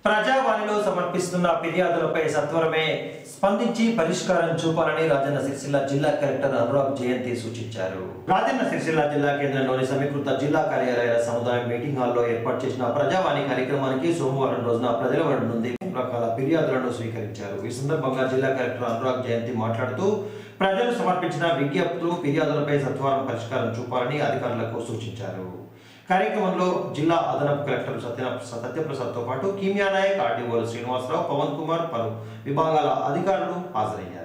ప్రజావాణిలో సమర్పిస్తున్న ఫిర్యాదులపై సత్వరమే స్పందించి పరిష్కారం చూపాలని రాజన్న సిరిసిల్ల జిల్లా కలెక్టర్ అనురాగ్ జయంతి సూచించారు రాజన్న సిరిసిల్ల జిల్లా కేంద్రంలోని సమీకృత జిల్లా కార్యాలయాల సముదాయం మీటింగ్ హాల్లో ఏర్పాటు చేసిన ప్రజావాణి కార్యక్రమానికి సోమవారం రోజున ప్రజల వద్ద నుండి రకాల ఫిర్యాదులను స్వీకరించారు ఈ సందర్భంగా జిల్లా కలెక్టర్ అనురాగ్ జయంతి మాట్లాడుతూ ప్రజలు సమర్పించిన విజ్ఞప్తులు ఫిర్యాదులపై సత్వరం పరిష్కారం చూపాలని అధికారులకు సూచించారు కార్యక్రమంలో జిల్లా అదనపు కలెక్టర్ సత్య సత్యప్రసాద్తో పాటు కీమియా నాయక్ ఆర్డీఓలు శ్రీనివాసరావు పవన్ కుమార్ పలు విభాగాల అధికారులు హాజరయ్యారు